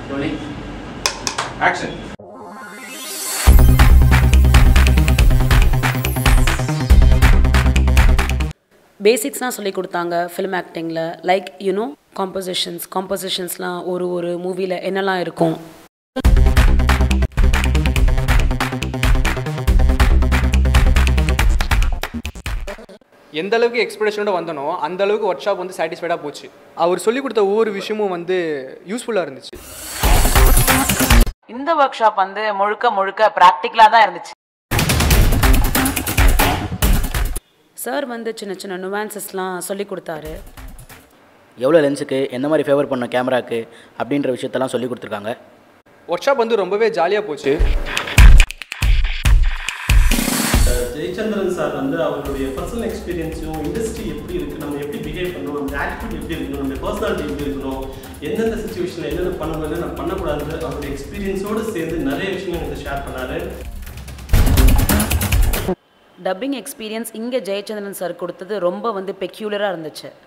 rolling action பேசிக்ஸ்லாம் சொல்லி கொடுத்தாங்க ஃபிலிம் ஆக்டிங்கில் லைக் யூனோ காம்போசிஷன்ஸ் காம்போசிஷன்ஸ்லாம் ஒரு ஒரு மூவியில் என்னெல்லாம் இருக்கும் எந்த அளவுக்கு எக்ஸ்பெக்டேஷனோட வந்தனோ அந்த அளவுக்கு ஒர்க் ஷாப் வந்து சாட்டிஸ்ஃபைடாக போச்சு அவர் சொல்லிக் கொடுத்த ஒவ்வொரு விஷயமும் வந்து யூஸ்ஃபுல்லாக இருந்துச்சு இந்த ஒர்க் ஷாப் வந்து முழுக்க முழுக்க ப்ராக்டிக்கலாக தான் இருந்துச்சு சார் வந்து சின்ன சின்ன நுவான்சஸ்லாம் சொல்லி கொடுத்தாரு எவ்வளோ லென்ஸுக்கு எந்த மாதிரி ஃபேவர் பண்ண கேமராக்கு அப்படின்ற விஷயத்தெல்லாம் சொல்லி கொடுத்துருக்காங்க ஒர்க் ஷாப் வந்து ரொம்பவே ஜாலியாக போச்சு ஜெயச்சந்திரன் சார் வந்து அவருடைய பர்சனல் எக்ஸ்பீரியன்ஸும் இண்டஸ்ட்ரி எப்படி இருக்குது நம்ம எப்படி பிஹேவ் பண்ணணும் நம்ம ஆட்டிடியூட் எப்படி இருக்கணும் நம்ம பர்சனாலிட்டி எப்படி இருக்கணும் எந்தெந்த சுச்சுவேஷனில் என்னென்ன பண்ணணும் என்னென்ன பண்ணக்கூடாது அவருடைய எக்ஸ்பீரியன்ஸோடு சேர்ந்து நிறைய விஷயங்கள் எனக்கு ஷேர் பண்ணாரு டப்பிங் எக்ஸ்பீரியன்ஸ் இங்கே ஜெயச்சந்திரன் சார் கொடுத்தது ரொம்ப வந்து பெக்யூலராக இருந்துச்சு